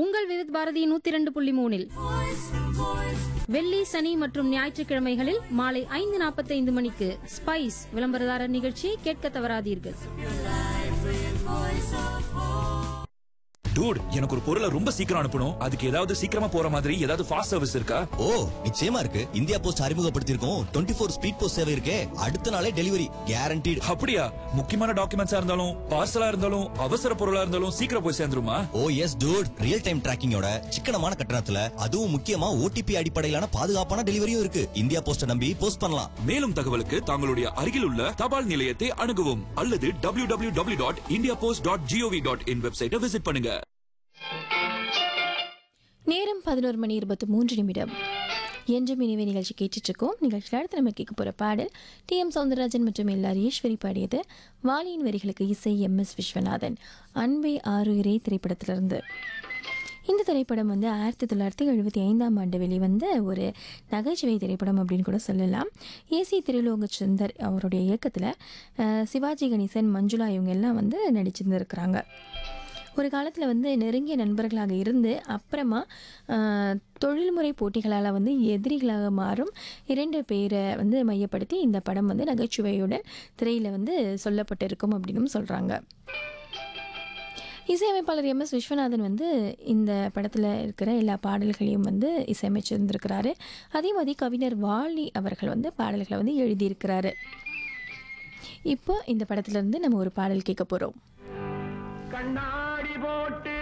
உங்கள் விவித் பாரதி நூத்தி இரண்டு புள்ளி மூணில் வெள்ளி சனி மற்றும் ஞாயிற்றுக்கிழமைகளில் மாலை ஐந்து நாற்பத்தைந்து மணிக்கு ஸ்பைஸ் விளம்பரதாரர் நிகழ்ச்சியை கேட்க தவறாதீர்கள் டூட் எனக்கு ஒரு பொருளை ரொம்ப சீக்கிரம் அனுப்பணும் அதுக்கு ஏதாவது சீக்கிரமா போற மாதிரி ஏதாவது ஃபாஸ்ட் சர்வீஸ் இருக்கா ஓ நிச்சயமா இருக்கு இந்தியா போஸ்ட் அறிமுகப்படுத்தியிருக்கோம் டுவெண்ட்டி ஃபோர் ஸ்பீட் போஸ்ட் சேவை இருக்கே அடுத்த நாளே டெலிவரி கேரண்டீடு அப்படியா முக்கியமான டாக்குமெண்ட்ஸா இருந்தாலும் பார்சலா இருந்தாலும் அவசர பொருளா இருந்தாலும் சீக்கிரம் போய் சேர்ந்துருமா oh yes dude real time டிராக்கிங்கோட சிக்கனமான கட்டணத்துல அதுவும் முக்கியமா ஓடிபி அடிப்படையிலான பாதுகாப்பான டெலிவரியும் இருக்கு இந்தியா போஸ்ட நம்பி போஸ்ட் பண்ணலாம் மேலும் தகவலுக்கு தங்களுடைய அருகில் உள்ள தபால் நிலையத்தை அணுகவும் அல்லது W W W dot India Post dot GOV dot in வெப்சைட்டை விசிட் பண்ணுங்க நேரம் பதினோரு மணி இருபத்தி மூன்று நிமிடம் என்று மினிவே நிகழ்ச்சி கேட்டுட்டு இருக்கோம் நிகழ்ச்சியில் அடுத்து நம்ம கேட்க போகிற பாடல் டி எம் சவுந்தரராஜன் மற்றும் எல்ஆர் ஈஸ்வரி பாடியது வாலியின் வரிகளுக்கு இசை எம் எஸ் விஸ்வநாதன் அன்பே ஆறுயிரே திரைப்படத்திலிருந்து இந்த திரைப்படம் வந்து ஆயிரத்தி தொள்ளாயிரத்தி எழுபத்தி ஐந்தாம் ஆண்டு வெளிவந்த ஒரு நகைச்சுவை திரைப்படம் அப்படின்னு கூட சொல்லலாம் ஏசி திருலோக சுந்தர் அவருடைய இயக்கத்தில் அஹ், சிவாஜி கணேசன் மஞ்சுளா இவங்க எல்லாம் வந்து நடிச்சிருந்துருக்கிறாங்க ஒரு காலத்தில் வந்து நெருங்கிய நண்பர்களாக இருந்து அப்புறமா ஆஹ், தொழில்முறை போட்டிகளால் வந்து எதிரிகளாக மாறும் இரண்டு பேரை வந்து மையப்படுத்தி இந்த படம் வந்து நகைச்சுவையுடன் திரையில் வந்து சொல்லப்பட்டிருக்கும் அப்படின்னு சொல்கிறாங்க இசையமைப்பாளர் எம் எஸ் விஸ்வநாதன் வந்து இந்த படத்தில் இருக்கிற எல்லா பாடல்களையும் வந்து இசையமைச்சிருந்திருக்கிறாரு அதே மாதிரி கவிஞர் வாலி அவர்கள் வந்து பாடல்களை வந்து எழுதியிருக்கிறாரு இப்போ இந்த படத்துல இருந்து நம்ம ஒரு பாடல் கேட்க போகிறோம் கண்ணாடி போட்டு